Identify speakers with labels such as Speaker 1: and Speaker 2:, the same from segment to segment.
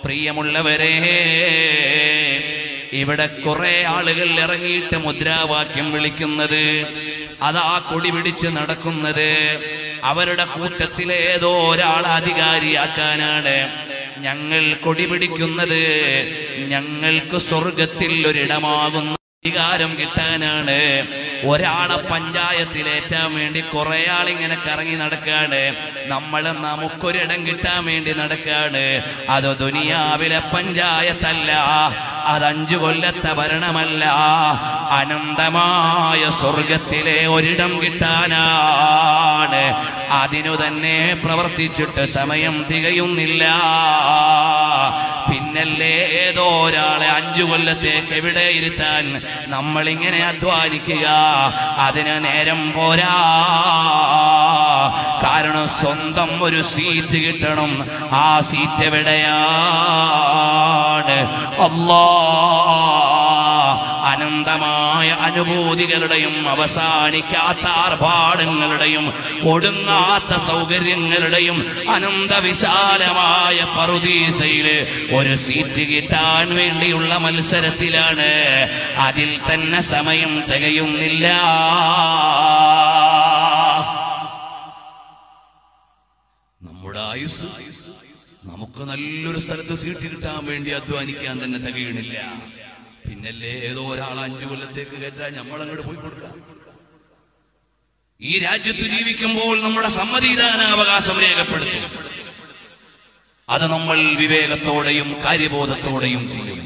Speaker 1: പ്രിയമുള്ളവരെ ഇവിടെ കുറെ ആളുകൾ ഇറങ്ങിയിട്ട് മുദ്രാവാക്യം വിളിക്കുന്നത് അതാ കൊടി പിടിച്ച് നടക്കുന്നത് അവരുടെ കൂട്ടത്തിലെ ഏതോ ഒരാൾ അധികാരിയാക്കാനാണ് ഞങ്ങൾ കൊടി പിടിക്കുന്നത് ഞങ്ങൾക്ക് സ്വർഗത്തിൽ ഒരിടമാകുന്ന അധികാരം കിട്ടാനാണ് ഒരാളെ പഞ്ചായത്തിലേറ്റാൻ വേണ്ടി കുറെ ആളിങ്ങനെ കറങ്ങി നടക്കാണ് നമ്മൾ നമുക്കൊരിടം കിട്ടാൻ വേണ്ടി നടക്കാണ് അത് ദുനിയാവിലെ പഞ്ചായത്തല്ല അത് അഞ്ചു കൊല്ലത്തെ ഭരണമല്ല അനന്തമായ സ്വർഗത്തിലെ ഒരിടം കിട്ടാനാണ് അതിനു തന്നെ പ്രവർത്തിച്ചിട്ട് സമയം തികയുന്നില്ല പിന്നല്ലേ ഏതോ ഒരാളെ അഞ്ചു കൊല്ലത്തേക്ക് എവിടെ ഇരുത്താൻ നമ്മളിങ്ങനെ അധ്വാനിക്കുക അതിന് നേരം പോരാ കാരണം സ്വന്തം ഒരു സീറ്റ് കിട്ടണം ആ സീറ്റ് എവിടെയാണ് അല്ലാ അനന്തമായ അനുഭൂതികളുടെയും അവസാനിക്കാത്ത ആർഭാടങ്ങളുടെയും ഒടുങ്ങാത്ത സൗകര്യങ്ങളുടെയും അനന്തവിശാലമായ പറുദീസയില് ഒരു സീറ്റ് കിട്ടാൻ വേണ്ടിയുള്ള മത്സരത്തിലാണ് അതിൽ തന്നെ സമയം തികയുന്നില്ല നമ്മുടെ ആയുസ് നമുക്ക് നല്ലൊരു സ്ഥലത്ത് സീറ്റ് കിട്ടാൻ വേണ്ടി അധ്വാനിക്കാൻ തന്നെ തികയണില്ല പിന്നല്ലേ ഏതോ ഒരാൾ അഞ്ചു കൊല്ലത്തേക്ക് കയറ്റാൻ നമ്മൾ അങ്ങോട്ട് പോയി കൊടുക്കാം ഈ രാജ്യത്ത് ജീവിക്കുമ്പോൾ നമ്മുടെ സമ്മതിദാനാവകാശം രേഖപ്പെടുത്തും അത് നമ്മൾ വിവേകത്തോടെയും കാര്യബോധത്തോടെയും ചെയ്യും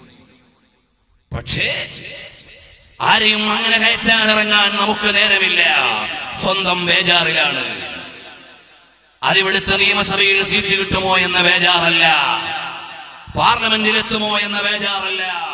Speaker 1: പക്ഷേ ആരെയും അങ്ങനെ കയറ്റാൻ ഇറങ്ങാൻ നമുക്ക് നേരമില്ല സ്വന്തം ബേജാറിലാണ് അതിവിടുത്തെ നിയമസഭയിൽ സീറ്റ് കിട്ടുമോ എന്ന ബേജാറല്ല പാർലമെന്റിലെത്തുമോ എന്ന ബേജാറല്ല